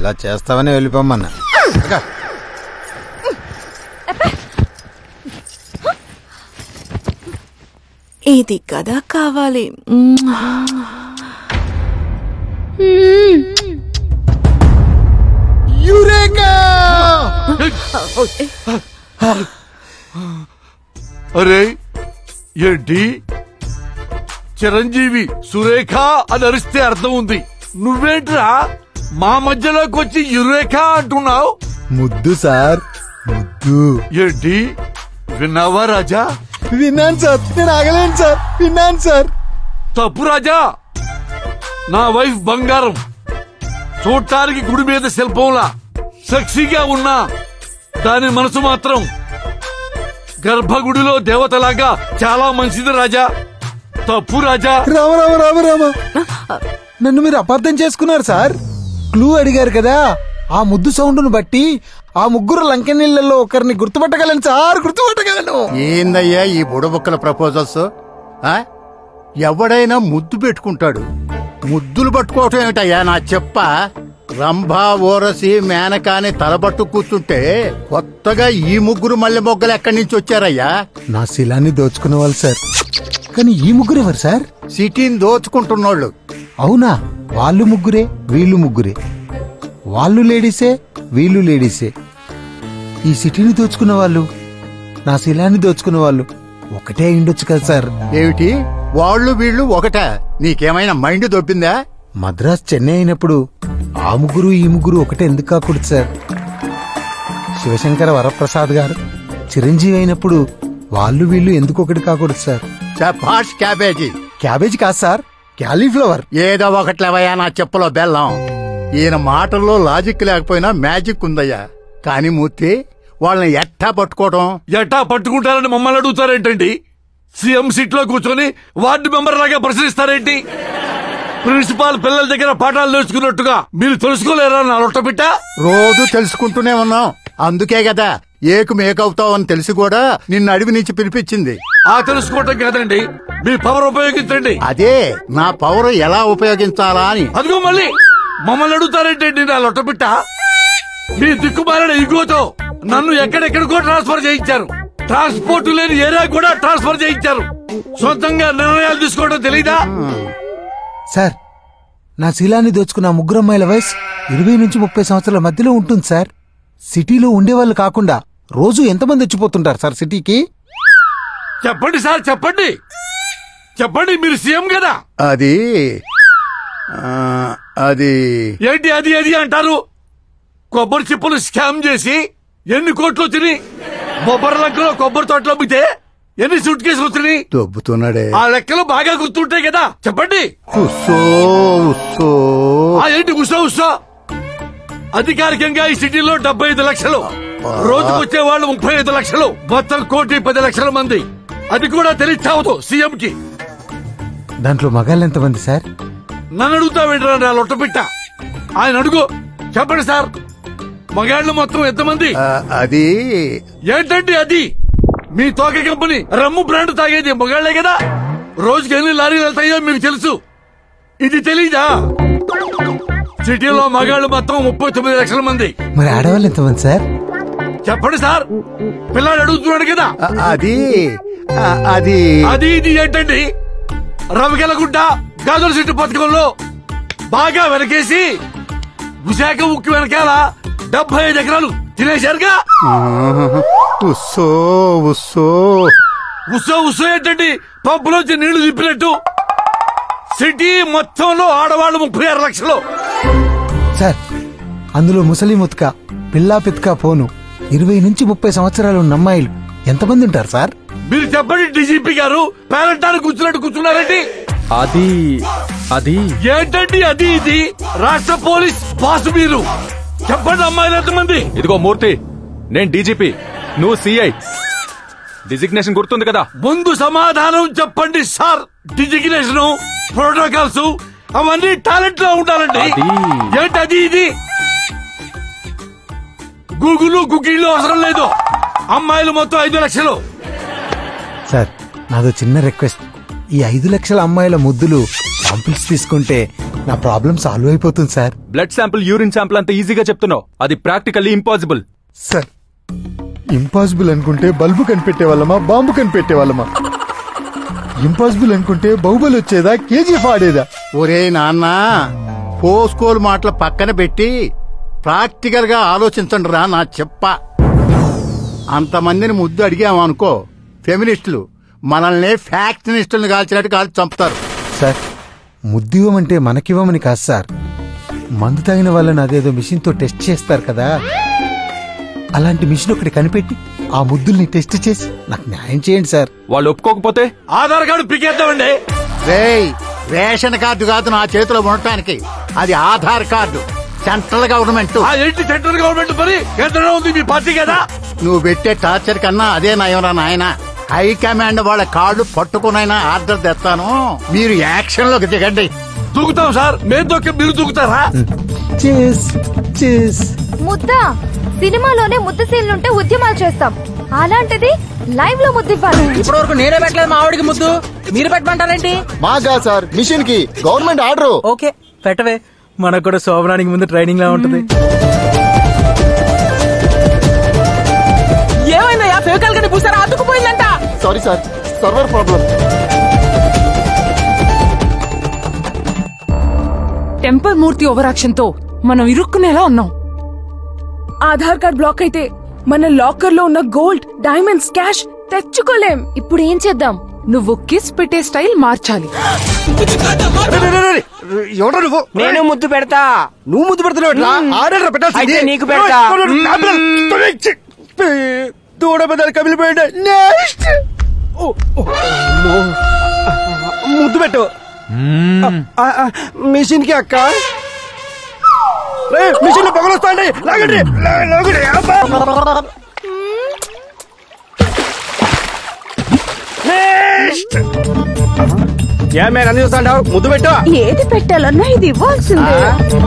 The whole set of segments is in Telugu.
ఇలా చేస్తావని వెళ్ళిపోమన్నా ఇంకా. ఇది కదా కావాలి అరే ఏంటి చిరంజీవి సురేఖ అని అరిస్తే అర్థం ఉంది నువ్వేంట్రా మా మధ్యలోకి వచ్చి యురేఖ అంటున్నావు ముద్దు సార్ ముద్దు ఏంటి విన్నావా రాజా విన్నాను సార్ నేను ఆగలేను సార్ విన్నాను సార్ తప్పు రాజా నా వైఫ్ బంగారం చూడటానికి గుడి మీద శిల్పంలా సెక్సీగా ఉన్నా దాని మనసు మాత్రం గర్భగుడిలో దేవతలాగా చాలా మంచిది రాజా తప్పు రాజా రామ రామ రామ రామ నన్ను మీరు అపార్థం చేసుకున్నారు సార్ క్లూ అడిగారు కదా ఆ ముద్దు సౌండ్ను బట్టి ఆ ముగ్గురు లంకెనీళ్ళలో ఒకరిని గుర్తుపట్టగలను సార్ గుర్తుపట్టగలను ఏందయ్యా ఈ బుడబుక్కల ప్రపోజల్స్ ఆ? ఎవడైనా ముద్దు పెట్టుకుంటాడు ముద్దులు పట్టుకోవటం ఏమిటయ్యా నా చెప్ప రంభా ఓరసి మేనకాని తలబట్టు కూర్చుంటే కొత్తగా ఈ ముగ్గురు మల్లె మొగ్గలు ఎక్కడి నుంచి వచ్చారయ్యా నా శిలాన్ని దోచుకున్న వాళ్ళు సార్ కానీ ఈ ముగ్గురు ఎవరు సార్ సిటీని దోచుకుంటున్నోళ్ళు అవునా వాళ్ళు ముగ్గురే వీళ్ళు ముగ్గురే వాళ్ళు లేడీసే వీళ్ళు లేడీసే ఈ సిటీని దోచుకున్న వాళ్ళు నా శిలాన్ని దోచుకున్న వాళ్ళు ఒకటే అయిండొచ్చు కదా సార్ ఏమిటి వాళ్ళు వీళ్ళు ఒకట నీకేమైనా మైండ్ దొబ్బిందా మద్రాస్ చెన్నై అయినప్పుడు ఆ ముగ్గురు ఈ ముగ్గురు ఒకటే ఎందుకు కాకూడదు సార్ శివశంకర వరప్రసాద్ గారు చిరంజీవి అయినప్పుడు వాళ్ళు వీళ్ళు ఎందుకు ఒకటి కాకూడదు సార్ చపాష్ క్యాబేజీ క్యాబేజీ కాదు సార్ క్యాలీఫ్లవర్ ఏదో ఒకట్లేవయ్యా నా చెప్పులో బెల్లం ఈయన మాటల్లో లాజిక్ లేకపోయినా మ్యాజిక్ ఉందయ్యా కానీ మూర్తి వాళ్ళని ఎట్టా పట్టుకోవడం ఎట్టా పట్టుకుంటారని మమ్మల్ని అడుగుతారేంటండి సీఎం సీట్ లో కూర్చొని వార్డు మెంబర్ లాగా ప్రశ్నిస్తారేంటి ప్రిన్సిపాల్ పిల్లల దగ్గర పాఠాలు నేర్చుకున్నట్టుగా మీరు తెలుసుకోలేరా నా లొట్టబిట్ట రోజు తెలుసుకుంటూనే ఉన్నాం అందుకే కదా ఏకు మేకవుతావని తెలిసి కూడా నిన్ను అడవి నుంచి పిలిపించింది ఆ తెలుసుకోవటం కాదండి మీ పవర్ ఉపయోగించండి అదే నా పవర్ ఎలా ఉపయోగించాలా అని అదిగో మళ్ళీ మమ్మల్ని అడుగుతారేంటండి నా లొట్టబిట్ట మీ దిక్కుమాలిన ఇగోతో నన్ను ఎక్కడెక్కడికో ట్రాన్స్ఫర్ చేయించారు ట్రాన్స్పోర్ట్ లేని ఏరియా కూడా ట్రాన్స్ఫర్ చేయించారు సొంతంగా నిర్ణయాలు తీసుకోవడం తెలీదా సార్ నా శీలాన్ని దోచుకున్న ఆ ముగ్గురు అమ్మాయిల వయసు ఇరవై నుంచి ముప్పై సంవత్సరాల మధ్యలో ఉంటుంది సార్ సిటీలో ఉండేవాళ్ళు కాకుండా రోజు ఎంతమంది వచ్చిపోతుంటారు సార్ సిటీకి చెప్పండి సార్ చెప్పండి చెప్పండి మీరు సీఎం కదా అది ఆ, అది ఏంటి అది అది అంటారు కొబ్బరి చిప్పలు స్కామ్ చేసి ఎన్ని కోట్లు వచ్చినాయి బొబ్బరి లంకలో కొబ్బరి తోటలు అమ్మితే ఎన్ని సూట్ కేసులు వచ్చినాయి దొబ్బుతున్నాడే ఆ లెక్కలు బాగా గుర్తుంటాయి కదా చెప్పండి ఉస్సో ఉస్సో ఆ ఏంటి ఉషా ఉషా అధికారికంగా ఈ సిటీలో డెబ్బై ఐదు లక్షలు రోజుకు వచ్చే వాళ్ళు ముప్పై ఐదు లక్షలు మొత్తం కోటి పది లక్షల మంది అది కూడా తెలియచావదు సీఎం కి దాంట్లో మగాళ్ళు ఎంతమంది సార్ నన్ను అడుగుతా వింటారా నా లొట్టపిట్ట ఆయన అడుగు చెప్పండి సార్ మగాళ్ళు మొత్తం ఎంతమంది ఆ, అది ఏంటండి అది మీ తోక కంపెనీ రమ్ము బ్రాండ్ తాగేది మగాళ్లే కదా రోజుకి ఎన్ని లారీలు వెళ్తాయో మీకు తెలుసు ఇది తెలీదా సిటీలో మగాళ్ళు మొత్తం ముప్పై తొమ్మిది లక్షల మంది మరి ఆడవాళ్ళు ఎంతమంది సార్ చెప్పండి సార్ పిల్లాడు అడుగుతున్నాడు కదా ఆ, అది ఆ, అది అది ఇది ఏంటండి రవికెలగుంట గాజుల చెట్టు పథకంలో బాగా వెనకేసి విశాఖ ఉక్కు వెనకాల డెబ్బై ఐదు ఎకరాలు తినేశారుగా ఉస్సో ఉస్సో ఉత్సవ ఉత్సవం ఏంటండి పంపులోంచి నీళ్లు తిప్పినట్టు సిటీ మొత్తంలో ఆడవాళ్ళు ముప్పై ఆరు లక్షలు సార్ అందులో ముసలి ముత్క పిల్లా పిత్క పోను ఇరవై నుంచి ముప్పై సంవత్సరాలు ఉన్న అమ్మాయిలు ఎంతమంది ఉంటారు సార్ మీరు చెప్పండి డీజీపీ గారు పేరంటానికి కూర్చున్నట్టు కూర్చున్నారండి అది అది ఏంటండి అది ఇది రాష్ట్ర పోలీస్ బాస్ మీరు చెప్పండి అమ్మాయిలు ఎంతమంది ఇదిగో మూర్తి నేను డీజీపీ నువ్వు సిఐ డిజిగ్నేషన్ గుర్తుంది కదా ముందు సమాధానం చెప్పండి సార్ డిజిగ్నేషన్ ప్రోటోకాల్స్ అవన్నీ టాలెంట్ లో ఉండాలండి అది- ఏంటి అది ఇది గూగుల్ గుగ్గిళ్ళు అవసరం లేదు అమ్మాయిలు మొత్తం ఐదు లక్షలు సార్ నాదో చిన్న రిక్వెస్ట్ ఈ ఐదు లక్షల అమ్మాయిల ముద్దులు శాంపిల్స్ తీసుకుంటే నా ప్రాబ్లం సాల్వ్ అయిపోతుంది sir blood sample urine sample అంత ఈజీగా చెప్తున్నావు అది ప్రాక్టికల్లీ ఇంపాసిబుల్ సార్ ఇంపాసిబుల్ అనుకుంటే బల్బు కనిపెట్టే వాళ్ళమా బాంబు కనిపెట్టే వాళ్ళమా ఇంపాసిబుల్ అనుకుంటే బాహుబలి వచ్చేదా కేజీఎఫ్ ఆడేదా ఒరే నాన్న పోస్కోలు మాటలు పక్కన పెట్టి ప్రాక్టికల్ గా ఆలోచించండి రా నా చెప్ప అంతమందిని ముద్దు అడిగామనుకో ఫెమినిస్టులు మనల్ని ఫ్యాక్షనిస్టులను కాల్చినట్టు కాల్చి చంపుతారు సార్ ముద్దివ్వమంటే మనకివ్వమని కాదు సార్ మందు తాగిన వాళ్ళని అదేదో మిషన్తో టెస్ట్ చేస్తారు కదా అలాంటి మిషన్ ఒకటి కనిపెట్టి ఆ ముద్దుల్ని టెస్ట్ చేసి నాకు న్యాయం చేయండి సార్ వాళ్ళు ఒప్పుకోకపోతే ఆధార్ కార్డు పికేద్దామండి రేయ్ రేషన్ కార్డు కాదు నా చేతిలో ఉండటానికి అది ఆధార్ కార్డు సెంట్రల్ గవర్నమెంట్ ఆ ఏంటి సెంట్రల్ గవర్నమెంట్ మరి కేంద్రంలో ఉంది మీ పార్టీ కదా నువ్వు పెట్టే టార్చర్ కన్నా అదే నయంరా నాయన హైకమాండ్ వాళ్ళ కాళ్ళు పట్టుకునైనా ఆర్డర్ తెస్తాను మీరు యాక్షన్ లోకి దిగండి దూకుతాం సార్ మేము దొక్కి మీరు దూకుతారా చేస్ చేస్ ముద్ద సినిమాలోనే ముద్ద సీన్లుంటే ఉద్యమాలు చేస్తాం అలాంటిది లైవ్ లో ముద్ద ఇవ్వాలి ఇప్పటి వరకు నేనే పెట్టలేదు మా ఆవిడికి ముద్దు మీరు పెట్టమంటారేంటి మాగా సార్ మిషన్ కి గవర్నమెంట్ ఆర్డర్ ఓకే పెట్టవే మనకు కూడా శోభనానికి ముందు ట్రైనింగ్ లా ఉంటది ఏమైందయ్యా ఫేవకాల్ కానీ పూసారా అతుకుపోయిందంట sorry sir server problem temper Murthy overaction తో మనం ఇరుక్కునేలా ఉన్నాం ఆధార్ కార్డ్ బ్లాక్ అయితే మన లాకర్ లో ఉన్న గోల్డ్ డైమండ్స్ క్యాష్ తెచ్చుకోలేం ఇప్పుడు ఏం చేద్దాం నువ్వు కిస్ పెట్టే స్టైల్ మార్చాలి ఎవరు నువ్వు నేను ముద్దు పెడతా నువ్వు ముద్దు పెడుతున్నావు ఆర్డర్ పెట్టాల్సింది అయితే నీకు పెడతా. దూడ పెద్దలు కమిలిపోయాడు నెక్స్ట్ ముద్దు పెట్టు మిషన్ కి అక్క మిషన్ లో పొగలు వస్తాండి లాగండి లా- లాగండి అబ్బా. Next. ఏ మీరు అన్ని చూస్తాంటావు ముద్దు పెట్టు ఏది పెట్టాలన్నా ఇది ఇవ్వాల్సిందే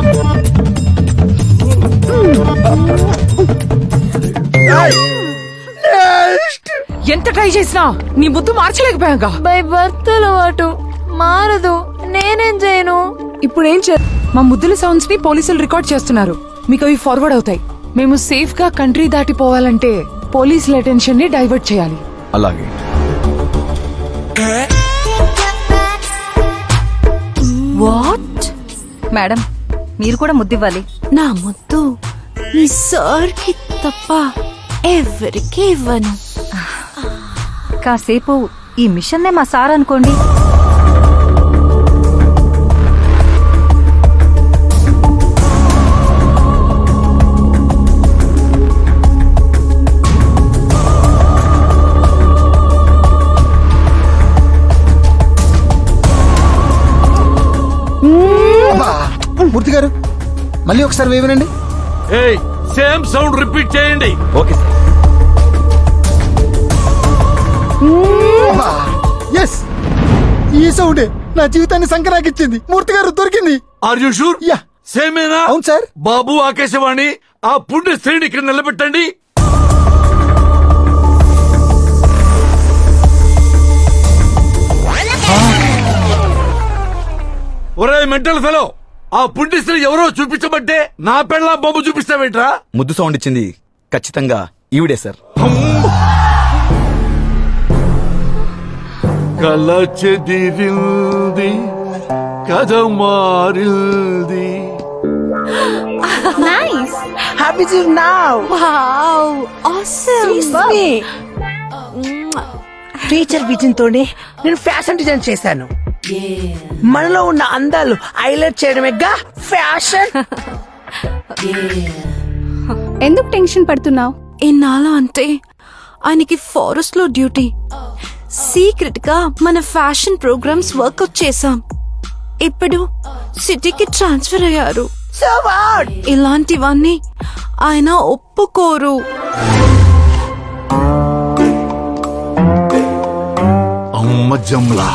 ఎంత ట్రై చేసినా నీ ముద్దు మార్చలేకపోయాగా బై బర్త్ అలవాటు మారదు నేనేం చేయను ఇప్పుడు ఏం చే మా ముద్దుల సౌండ్స్ ని పోలీసులు రికార్డ్ చేస్తున్నారు మీకు అవి ఫార్వర్డ్ అవుతాయి మేము సేఫ్ గా కంట్రీ దాటిపోవాలంటే పోలీసుల అటెన్షన్ ని డైవర్ట్ చేయాలి అలాగే వాట్ మేడం మీరు కూడా ముద్దివ్వాలి నా ముద్దు ఈ సార్ కి తప్ప ఎవరికి ఇవ్వను కాసేపు ఈ మిషన్నే మా సార్ అనుకోండి మూర్తి గారు మళ్ళీ ఒకసారి వేయనండి ఏయ్ సేమ్ సౌండ్ రిపీట్ చేయండి ఓకే సార్ ఎస్ ఈ సౌండే నా జీవితాన్ని సంకరాకిచ్చింది మూర్తి గారు దొరికింది ఆర్ యు షూర్ యా సేమేనా అవును సార్ బాబు ఆకాశవాణి ఆ పుణ్య స్త్రీని ఇక్కడ నిలబెట్టండి ఒరే మెంటల్ ఫెలో ఆ పుణ్య స్త్రీ ఎవరో చూపించమంటే నా పెళ్ళ బొమ్మ చూపిస్తావేంట్రా ముద్దు సౌండ్ ఇచ్చింది ఖచ్చితంగా ఈవిడే సార్ కల చెదిరింది కథ మారింది nice happy now wow awesome teacher vision తోనే నేను ఫ్యాషన్ డిజైన్ చేశాను మనలో ఉన్న అందాలు హైలైట్ చేయడమేగా ఫ్యాషన్ ఎందుకు టెన్షన్ పడుతున్నావు ఎన్నాళ్ళ అంటే ఆయనకి ఫారెస్ట్ లో డ్యూటీ సీక్రెట్ గా మన ఫ్యాషన్ ప్రోగ్రామ్స్ వర్కౌట్ చేశాం ఇప్పుడు సిటీకి ట్రాన్స్ఫర్ అయ్యారు సో వాట్ ఇలాంటివన్నీ ఆయన ఒప్పుకోరు అమ్మ జమ్లా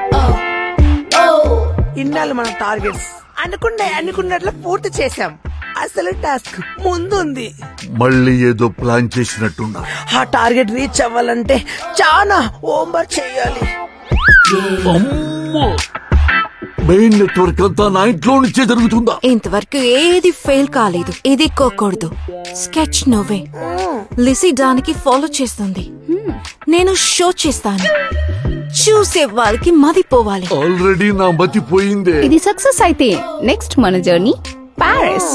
ఇన్నాళ్ళు మన టార్గెట్స్ అనుకున్న అనుకున్నట్లు పూర్తి చేశాం అసలు టాస్క్ ముందుంది మళ్ళీ ఏదో ప్లాన్ చేసినట్టున్నా ఆ టార్గెట్ రీచ్ అవ్వాలంటే చాలా హోంవర్క్ చేయాలి అమ్మో మెయిన్ నెట్వర్క్ అంతా నా ఇంట్లో నుంచే జరుగుతుందా ఇంతవరకు ఏది ఫెయిల్ కాలేదు ఇది కోకూడదు స్కెచ్ నువ్వే లిసీ దానికి ఫాలో చేస్తుంది నేను షో చేస్తాను చూసే వాళ్ళకి మదిపోవాలి ఆల్రెడీ నా మతి పోయిందే ఇది సక్సెస్ అయితే నెక్స్ట్ మన జర్నీ ప్యారిస్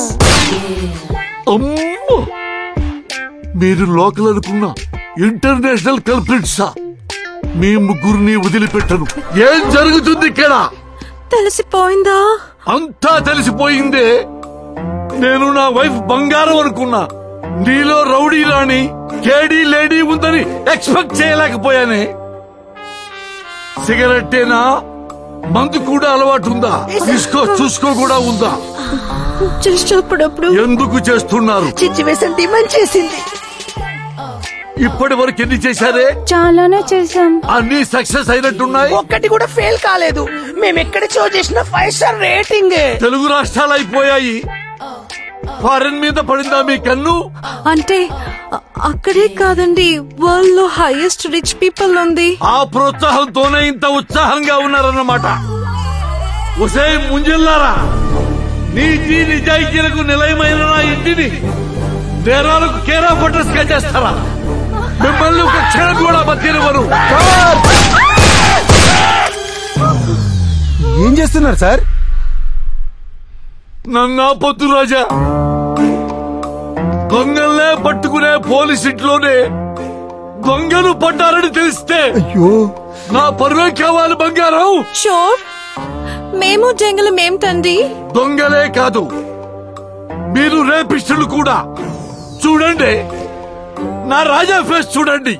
అమ్మో మీరు లోకల్ అనుకున్న ఇంటర్నేషనల్ కల్ప్రిట్సా మీ ముగ్గురిని వదిలిపెట్టను ఏం జరుగుతుంది ఇక్కడ తెలిసిపోయిందా అంతా తెలిసిపోయిందే నేను నా వైఫ్ బంగారం అనుకున్నా నీలో రౌడీ రాణి కేడీ లేడీ ఉందని ఎక్స్పెక్ట్ చేయలేకపోయానే సిగరెట్టేనా మందు కూడా అలవాటు ఉందా తీసుకో చూసుకో కూడా ఉందా జస్ట్ అప్పుడప్పుడు ఎందుకు చేస్తున్నారు సిచ్యువేషన్ డిమాండ్ చేసింది ఇప్పటి వరకు ఎన్ని చేశారే చాలానే చేశాం అన్ని సక్సెస్ అయినట్టున్నాయి ఒక్కటి కూడా ఫెయిల్ కాలేదు మేము ఎక్కడ షో చేసిన ఫైవ్ స్టార్ రేటింగ్ తెలుగు రాష్ట్రాలు అయిపోయాయి ఫారెన్ మీద పడిందా మీ కన్ను అంటే అ- అక్కడే కాదండి వరల్డ్ లో హైయెస్ట్ రిచ్ పీపుల్ ఉంది ఆ ప్రోత్సాహంతోనే ఇంత ఉత్సాహంగా ఉన్నారన్నమాట ఒసే ముంజిల్లారా నీతి నిజాయితీలకు నిలయమైన నా ఇంటిని నేరాలకు కేరా ఫోటోస్ గా చేస్తారా మిమ్మల్ని ఒక క్షణం కూడా బతినివ్వరు ఏం చేస్తున్నారు సార్ నన్నా పొద్దు రాజా దొంగల్నే పట్టుకునే పోలీస్ ఇంట్లోనే దొంగలు పడ్డారని తెలిస్తే అయ్యో నా పరువే కావాలి బంగారం షోర్ మేము జంగలం ఏమిటండి దొంగలే కాదు మీరు రేపిస్టులు కూడా చూడండి నా రాజా ఫేస్ చూడండి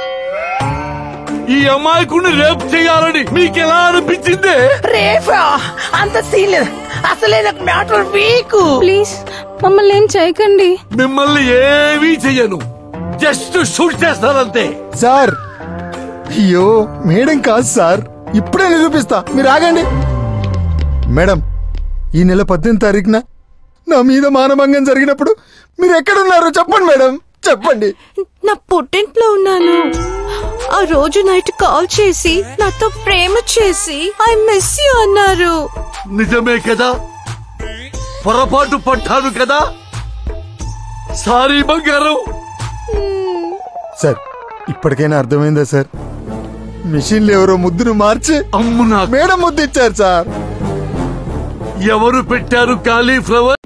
ఈ అమాయకుడిని రేపు చేయాలని మీకు ఎలా అనిపించింది రేఫా అంత సీన్ లేదు అసలే నాకు మ్యాటర్ వీక్ ప్లీజ్ మమ్మల్ని ఏం చేయకండి మిమ్మల్ని ఏమీ చెయ్యను జస్ట్ షూట్ చేస్తానంతే సార్ అయ్యో మేడం కాదు సార్ ఇప్పుడే నిరూపిస్తా మీరు ఆగండి మేడం ఈ నెల పద్దెనిమిది తారీఖున నా మీద మానభంగం జరిగినప్పుడు మీరు ఎక్కడున్నారు చెప్పండి మేడం చెప్పండి నా పుట్టింట్లో ఉన్నాను ఆ రోజు నైట్ కాల్ చేసి నాతో ప్రేమ చేసి ఐ మిస్ యూ అన్నారు నిజమే కదా పొరపాటు పడ్డాను కదా సారీ బంగారం సార్ ఇప్పటికైనా అర్థమైందా సార్ మిషన్లు ఎవరో ముద్దును మార్చి అమ్ము నాకు మేడం ముద్దు ఇచ్చారు సార్ ఎవరు పెట్టారు కాలీఫ్లవర్